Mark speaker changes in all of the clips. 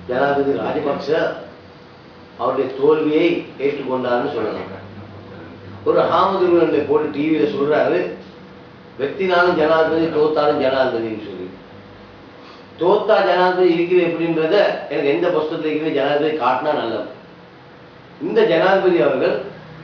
Speaker 1: ஜனாதிபதி ராஜபக்ச அவருடைய தோல்வியை ஏற்றுக்கொண்டார்னு சொல்லலாம் ஒரு ஹாமதுருவனை போட்டு டிவியில சொல்றாரு வெத்தினாலும் ஜனாதிபதி தோத்தாலும் ஜனாதிபதின்னு சொல்லி தோத்தா ஜனாதிபதி இருக்குது எப்படின்றத எனக்கு எந்த புஸ்தகத்தில் இருக்குது ஜனாதிபதி காட்டினா நல்லது இந்த ஜனாதிபதி அவர்கள்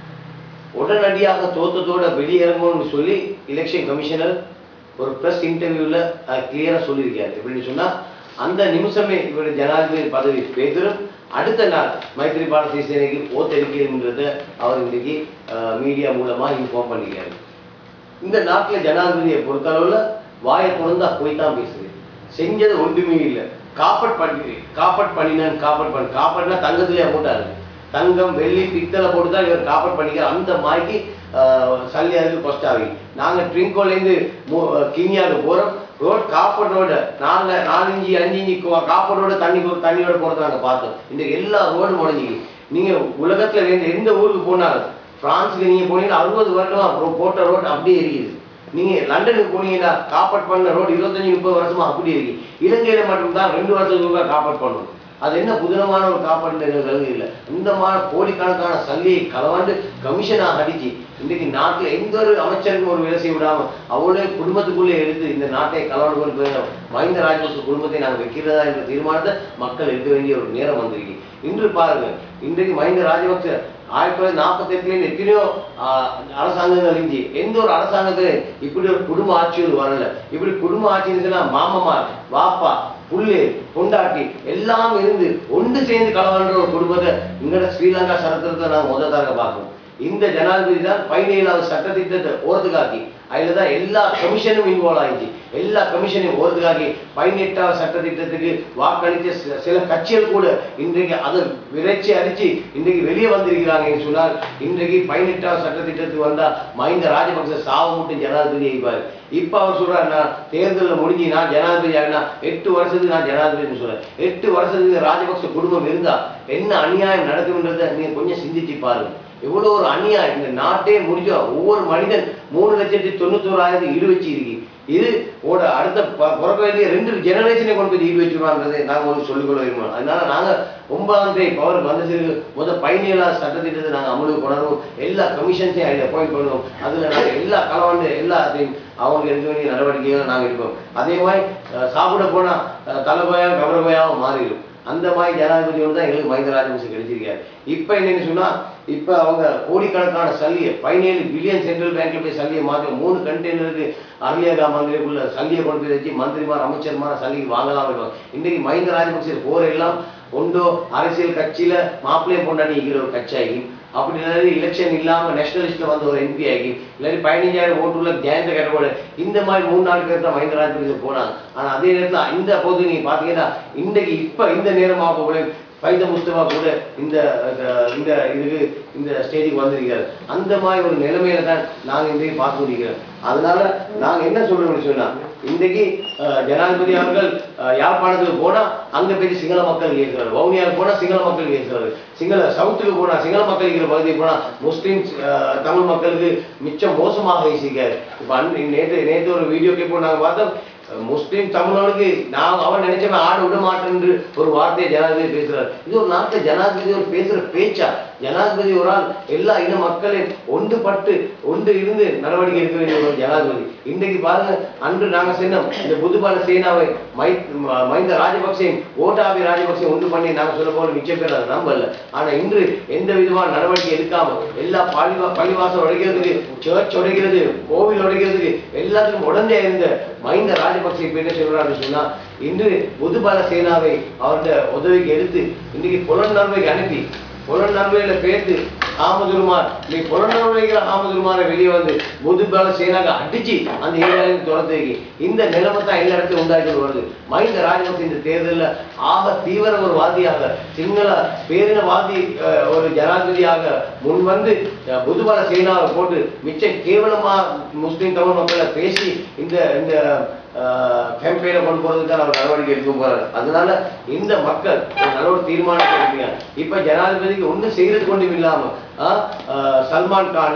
Speaker 1: உடனடியாக தோத்தத்தோட வெளியேறணும்னு சொல்லி எலெக்ஷன் கமிஷனர் ஒரு பிரஸ் இன்டர்வியூல கிளியரா சொல்லியிருக்காரு எப்படின்னு சொன்னா அந்த நிமிஷமே இவருடைய ஜனாதிபதி பதவி பேதரும் அடுத்த நாள் மைத்ரிபால சிறிசேனைக்கு ஓத்தளிக்கிறதுன்றத அவர் இன்னைக்கு மீடியா மூலமா இன்ஃபார்ம் பண்ணிக்கிறாரு இந்த நாட்டுல ஜனாதிபதியை பொறுத்தளவுல வாயை திறந்தா போய் தான் பேசுது செஞ்சது ஒன்றுமே இல்லை காப்பட் பண்ணி காப்பட் பண்ணினான் காப்பட் பண்ணி காப்பட்னா தங்கத்திலே அமௌண்டா இருக்கு தங்கம் வெள்ளி பித்தளை போட்டு தான் இவர் காப்பட் பண்ணிக்கிற அந்த மாய்க்கு சல்லியாருக்கு கொஸ்ட் ஆகி நாங்க ட்ரிங்கோலேருந்து கினியாவுக்கு போறோம் ரோட் காப்பட் ரோடு நாலு நாலு இஞ்சி அஞ்சு இஞ்சி காப்பட் ரோடு தண்ணி தண்ணியோட போறதை நாங்க பார்த்தோம் இந்த எல்லா ரோடு முடஞ்சிக்கு நீங்க உலகத்துல வேண்ட எந்த ஊருக்கு போனாலும் பிரான்ஸுக்கு நீங்க போனீங்கன்னா அறுபது வருடமா போ- போட்ட ரோடு அப்படியே இருக்குது நீங்க லண்டனுக்கு போனீங்கன்னா காப்பட் பண்ண ரோடு இருபத்தஞ்சு முப்பது வருஷமா அப்படியே இருக்கு இலங்கையில மட்டும்தான் ரெண்டு வருஷத்துக்கு ஒருக்கா காப்பட் பண்ணணும் அது என்ன புதினமான ஒரு காப்பாடு இல்லை இந்த மாதிரி கோடிக்கணக்கான சல்லியை களவாண்டு கமிஷனாக அடிச்சு இன்றைக்கு நாட்டுல எந்த ஒரு அமைச்சருக்கும் ஒரு வேலை செய்ய விடாம அவங்களே குடும்பத்துக்குள்ளே எடுத்து இந்த நாட்டை களவாண்டு கொண்டு போய் மஹிந்த ராஜபக்ச குடும்பத்தை நாங்கள் வைக்கிறதா என்ற தீர்மானத்தை மக்கள் எடுக்க வேண்டிய ஒரு நேரம் வந்திருக்கு இன்று பாருங்க இன்றைக்கு மஹிந்த ராஜபக்ச ஆயிரத்தி தொள்ளாயிரத்தி நாற்பத்தி எட்டுல எத்தனையோ ஆஹ், அரசாங்கங்கள் இருந்துச்சு எந்த ஒரு அரசாங்கத்துல இப்படி ஒரு குடும்ப ஆட்சி ஒரு வரல இப்படி குடும்ப ஆட்சி இருந்துச்சுன்னா மாமமார் வாப்பா புல்லு பொண்டாட்டி எல்லாம் இருந்து ஒன்று சேர்ந்து களவான்ற ஒரு குடும்பத்தை இங்கட ஸ்ரீலங்கா சரித்திரத்தை நாங்கள் முதல் தரங்க பார்க்கணும் இந்த ஜனாதிபதி தான் பதினேழாவது சட்டத்திட்டத்தை ஓரத்துக்காக்கி அதில் தான் எல்லா கமிஷனும் இன்வால்வ் ஆயிடுச்சு எல்லா கமிஷனையும் ஓரத்துக்காக்கி பதினெட்டாவது சட்டத்திட்டத்துக்கு வாக்களித்த சில- சில கட்சிகள் கூட இன்றைக்கு அதை விரைச்சி அடிச்சு இன்றைக்கு வெளியே வந்திருக்கிறாங்கன்னு சொன்னால் இன்றைக்கு பதினெட்டாவது சட்டத்திட்டத்துக்கு வந்தா மஹிந்த ராஜபக்ச சாவு மட்டும் ஜனாதிபதி ஆயிப்பாரு இப்ப அவர் சொல்றாரு நான் தேர்தலில் முடிஞ்சு நான் ஜனாதிபதி ஆகினா எட்டு வருஷத்துக்கு நான் ஜனாதிபதினு சொல்றேன் எட்டு வருஷத்துக்கு ராஜபக்ச குடும்பம் இருந்தா என்ன அநியாயம் நடக்கும்ன்றத நீங்க கொஞ்சம் சிந்திச்சு பாருங்க எவ்வளவு ஒரு அநியாயம் இந்த நாட்டே முடிஞ்சோ ஒவ்வொரு மனிதன் மூணு லட்சத்தி தொண்ணூத்தோராயிரத்தி ஈடு வச்சு இருக்கு இது ஓட அடுத்த ப- பிறக்க வேண்டிய ரெண்டு ஜெனரேஷனை கொண்டு போய் ஈடு வச்சிருவாங்கிறதை நாங்க உங்களுக்கு சொல்லிக்கொள்ள விரும்புறோம் அதனால நாங்க ஒன்பதாம் தேதி பவர் வந்த சிறு முதல் பதினேழாவது சட்டத்திட்டத்தை நாங்க அமலுக்கு கொணரும் எல்லா கமிஷன்ஸையும் அதில் அப்பாயிண்ட் பண்ணுவோம் அதுல நாங்க எல்லா கலவாண்டு எல்லாத்தையும் அவங்க எடுக்க வேண்டிய நடவடிக்கைகளை நாங்க எடுப்போம் அதே மாதிரி அஹ், சாப்பிட போனா அஹ், தலைபோயா கவரபோயாவும் மாறிடும் அந்த மாதிரி ஜனாதிபதி தான் எங்களுக்கு மஹிந்த ராஜபக்சே கிடைச்சிருக்காரு இப்ப என்னன்னு சொன்னா இப்ப அவங்க கோடிக்கணக்கான சல்லியை பதினேழு பில்லியன் சென்ட்ரல் பேங்க்ல போய் சல்லியை மாற்றி மூணு கண்டெய்னருக்கு அரியகா மந்திரிக்குள்ள சல்லியை கொண்டு போய் வச்சு மந்திரிமார் அமைச்சர்மார் சல்லிக்கு வாங்கலாம் இருக்கும் இன்னைக்கு மஹிந்த ராஜபக்சே போற எல்லாம் ஒன்றோ அரசியல் கட்சியில மாப்பிள்ளையை பொண்டாடி இருக்கிற ஒரு கட்சி ஆகி அப்படி இல்லாட்டி எலெக்ஷன் இல்லாம நேஷனலிஸ்ட்ல வந்த ஒரு எம்பி ஆகி இல்லாட்டி பதினஞ்சாயிரம் ஓட்டுள்ள ஜெயந்த கட்டோட இந்த மாதிரி மூணு நாலு பேர் தான் மஹிந்த ராஜபக்சே போனாங்க ஆனா அதே நேரத்துல இந்த போது நீங்க பாத்தீங்கன்னா இன்றைக்கு இப்ப இந்த நேரமாக போல ஃபைத முஸ்தபா கூட இந்த அஹ், இந்த இதுக்கு இந்த ஸ்டேஜுக்கு வந்திருக்காரு அந்த மாதிரி ஒரு நிலைமையில தான் நாங்க இன்றைக்கு பார்த்து கொண்டிருக்கிறோம் அதனால நாங்க என்ன சொல்றோம்னு சொன்னா இன்றைக்கு அஹ், ஜனாதிபதி அவர்கள் அஹ், யாழ்ப்பாணத்துக்கு போனா அங்க போய் சிங்கள மக்கள் கேட்கிறாரு வவுனியாவுக்கு போனா சிங்கள மக்கள் கேட்கிறாரு சிங்கள சவுத்துக்கு போனா சிங்கள மக்கள் இருக்கிற பகுதிக்கு போனா முஸ்லிம் அஹ், தமிழ் மக்களுக்கு மிச்சம் மோசமாக பேசியிருக்காரு இப்ப அன்~ நேற்று நேற்று ஒரு வீடியோ கேட்போம் நாங்க பார்த்தோம் முஸ்லீம் தமிழனுக்கு நான் அவன் நினைச்சவன் ஆட விட மாட்டேன் என்று ஒரு வார்த்தையை ஜனாதிபதி பேசுறாரு இது ஒரு நாட்டுல ஜனாதிபதி ஒரு பேசுற பேச்சா ஜனாதிபதி ஒரு ஆள் எல்லா இன மக்களையும் ஒன்றுபட்டு ஒன்று இருந்து நடவடிக்கை எடுக்க வேண்டிய ஒரு ஜனாதிபதி இன்றைக்கு பாருங்க அன்று நாங்க சொன்னோம் இந்த புதுபால சேனாவை மை ம- மஹிந்த ராஜபக்சேயும் ஓட்டாபி ராஜபக்சே ஒன்று பண்ணி நாங்க சொல்ல போல மிச்சம் பேர் அதை நம்பல ஆனா இன்று எந்த விதமான நடவடிக்கை எடுக்காம எல்லா பள்ளிவா பள்ளிவாசல் உடைக்கிறதுக்கு சர்ச் உடைக்கிறது கோவில் உடைக்கிறதுக்கு எல்லாத்துக்கும் உடனே இருந்த மஹிந்த ராஜபக்சே இப்ப என்ன சொல்றாருன்னு சொன்னா இன்று புதுபல சேனாவை அவருடைய உதவிக்கு எடுத்து இன்னைக்கு புலனர்வைக்கு அனுப்பி புலனர்வையில பேர்த்து ஆமதுருமார் நீ புலனர்வைக்கிற ஆமதுருமாரை வெளியே வந்து புதுபல சேனாக அடிச்சு அந்த ஏரியாவிலிருந்து துரத்து வைக்கி இந்த நிலைமை தான் எல்லா இடத்தையும் உண்டாக்கி வருது மஹிந்த ராஜபக்சே இந்த தேர்தலில் ஆக தீவிர ஒரு வாதியாக சிங்கள பேரினவாதி அஹ், ஒரு ஜனாதிபதியாக முன் வந்து அஹ், புதுபல சேனாவை போட்டு மிச்சம் கேவலமா முஸ்லிம் தமிழ் மக்களை பேசி இந்த இந்த கேம்பெயினை கொண்டு போறதுக்கான அவர் நடவடிக்கை எடுக்க போறாரு அதனால இந்த மக்கள் ஒரு நல்ல ஒரு தீர்மானத்தை எடுப்பீங்க இப்ப ஜனாதிபதிக்கு ஒன்றும் செய்யறது கொண்டும் இல்லாம ஆஹ், ஆஹ், சல்மான் கானின்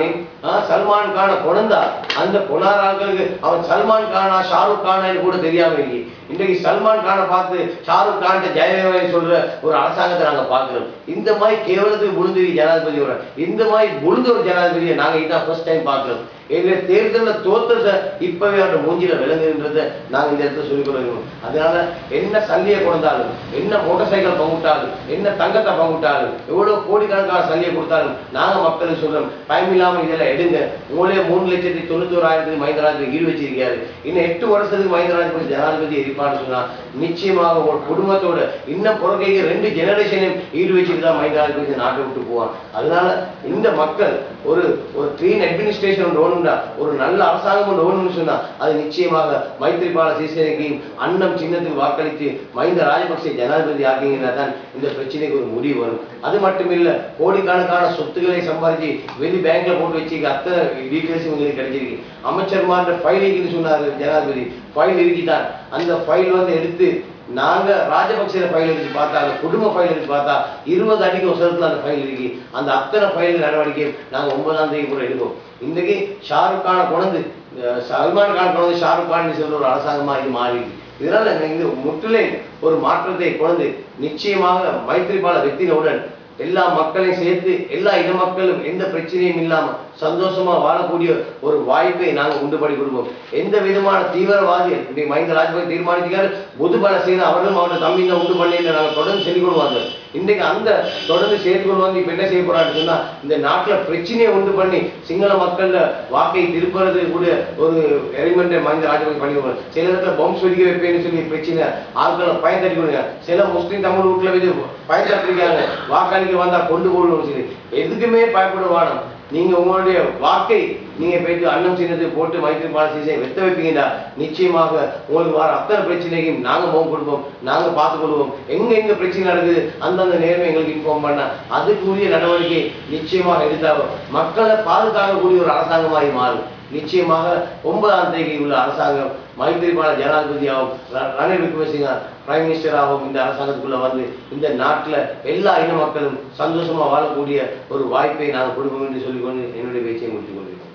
Speaker 1: ஆ, சல்மான் கானை கொண்டா அந்த கொண்டார் ஆட்களுக்கு அவன் சல்மான் கானா ஷாருக் கானா கூட தெரியாம இருக்கு இன்றைக்கு சல்மான் கானை பார்த்து ஷாருக் கான் ஜெயலலிதா சொல்ற ஒரு அரசாங்கத்தை நாங்க பார்க்கிறோம் இந்த மாதிரி கேவலத்துக்கு விழுந்து ஜனாதிபதியோட இந்த மாதிரி விழுந்த ஒரு ஜனாதிபதியை நாங்க இதான் ஃபர்ஸ்ட் டைம் பார்க்கிறோம் எங்க தேர்தலில் தோத்ததை இப்பவே அவரோட மூஞ்சில விளங்குகின்றத நாங்க இந்த இடத்துல சொல்லிக் கொள்கிறோம் அதனால என்ன சல்லியை கொண்டாலும் என்ன மோட்டார் சைக்கிள் பங்குட்டாலும் என்ன தங்கத்தை பங்குட்டாலும் எவ்வளவு கோடிக்கணக்கான சல்லியை கொடுத்தாலும் நாங்க மக்களுக்கு சொல்றோம் பயன் இல்லாம இதெல்லாம் எடுங்க உங்களே மூணு லட்சத்தி தொண்ணூத்தி ஓராயிரத்துக்கு மஹிந்தராஜ் ஈடு வச்சிருக்காரு இன்னும் எட்டு வருஷத்துக்கு மஹிந்தராஜ் ஜனாதிபதி இருப்பான்னு சொன்னா நிச்சயமாக உங்க குடும்பத்தோட இன்னும் பிறகைக்கு ரெண்டு ஜெனரேஷனையும் ஈடு வச்சுட்டு தான் மஹிந்தராஜ் நாட்டை விட்டு போவான் அதனால இந்த மக்கள் ஒரு ஒரு க்ளீன் அட்மினிஸ்ட்ரேஷன் ஒன்று வேணும்டா ஒரு நல்ல அரசாங்கம் ஒன்று வேணும்னு சொன்னா அது நிச்சயமாக மைத்திரிபால சிறிசேனைக்கு அன்னம் சின்னத்துக்கு வாக்களித்து மஹிந்த ராஜபக்சே ஜனாதிபதி ஆக்கிங்கன்னா தான் இந்த பிரச்சனைக்கு ஒரு முடிவு வரும் அது மட்டும் இல்ல கோடிக்கணக்கான சொத்துக்களை சம்பாதிச்சு வெளி பேங்க்ல போட்டு வச்சுக்க அத்தனை டீட்டெயில்ஸ் உங்களுக்கு கிடைச்சிருக்கு அமைச்சர்மார்ன்ற ஃபைல் இருக்குன்னு சொன்னாரு ஜனாதிபதி ஃபைல் இருக்கிட்டான் அந்த ஃபைல் வந்து எடுத்து நாங்க ராஜபக்சேல ஃபைல் எடுத்து பார்த்தா அந்த குடும்ப ஃபைல் எடுத்து பார்த்தா இருபது அடிக்கு உசரத்துல அந்த ஃபைல் இருக்கு அந்த அத்தனை ஃபைல் நடவடிக்கை நாங்க ஒன்பதாம் தேதி கூட எடுப்போம் இன்னைக்கு ஷாருக் கானை கொண்டு அஹ், சல்மான் கான் கொண்டு ஷாருக் கான் சொல்ற ஒரு அரசாங்கமா இது மாறி இருக்கு. இதனால இந்த முற்றிலே ஒரு மாற்றத்தை கொண்டு நிச்சயமாக மைத்திரிபால வெற்றினவுடன் எல்லா மக்களையும் சேர்த்து எல்லா இன மக்களும் எந்த பிரச்சனையும் இல்லாம சந்தோஷமா வாழக்கூடிய ஒரு வாய்ப்பை நாங்க உண்டு பண்ணி கொடுப்போம் எந்த விதமான தீவிரவாதிகள் இன்னைக்கு மஹிந்த ராஜபக்சே தீர்மானிக்கிறார் பொதுபல சேனை அவர்களும் அவருடைய தம்பி தான் உண்டு பண்ணி நாங்க தொடர்ந்து சொல்லிக் கொள்வாங்க இன்றைக்கு அந்த தொடர்ந்து சேர்த்து கொண்டு வந்து இப்ப என்ன செய்ய போறான்னு சொன்னா இந்த நாட்டுல பிரச்சனையை உண்டு பண்ணி சிங்கள மக்கள்ல வாக்கை திருப்புறது கூட ஒரு எலிமெண்ட் மஹிந்த ராஜபக்சே பண்ணி கொடுப்பாரு. சில இடத்துல பம்ப்ஸ் வெடிக்க வைப்பேன்னு சொல்லி பிரச்சனை ஆட்களை பயந்தடி கொடுங்க சில முஸ்லீம் தமிழ் வீட்டுல வந்து பயன்படுத்திருக்காங்க வாக்களிக்க வந்தா கொண்டு போடணும்னு சொல்லி எதுக்குமே பயப்பட வேணாம் நீங்க உங்களுடைய வாக்கை நீங்க போயிட்டு அன்னம் சின்னத்துக்கு போட்டு மைத்திரி பாலசிசை வெத்த வைப்பீங்கன்னா நிச்சயமாக உங்களுக்கு வர அத்தனை பிரச்சனையும் நாங்க முகம் கொடுப்போம் நாங்க பார்த்து கொள்வோம் எங்க எங்க பிரச்சனை நடக்குது அந்தந்த நேரம் எங்களுக்கு இன்ஃபார்ம் பண்ண அதுக்குரிய நடவடிக்கை நிச்சயமாக எடுத்தாலும் மக்களை பாதுகாக்கக்கூடிய ஒரு அரசாங்கமாகி மாறும் நிச்சயமாக ஒன்பதாம் தேதி உள்ள அரசாங்கம் மைத்திரிபால ஜனாதிபதியாகவும் ர- ரணில் விக்ரமசிங்க பிரைம் மினிஸ்டராகவும் இந்த அரசாங்கத்துக்குள்ள வந்து இந்த நாட்டுல எல்லா இன மக்களும் சந்தோஷமா வாழக்கூடிய ஒரு வாய்ப்பை நாங்கள் கொடுப்போம் என்று சொல்லிக்கொண்டு என்னுடைய பேச்சை முடித்துக் கொள்கிறேன்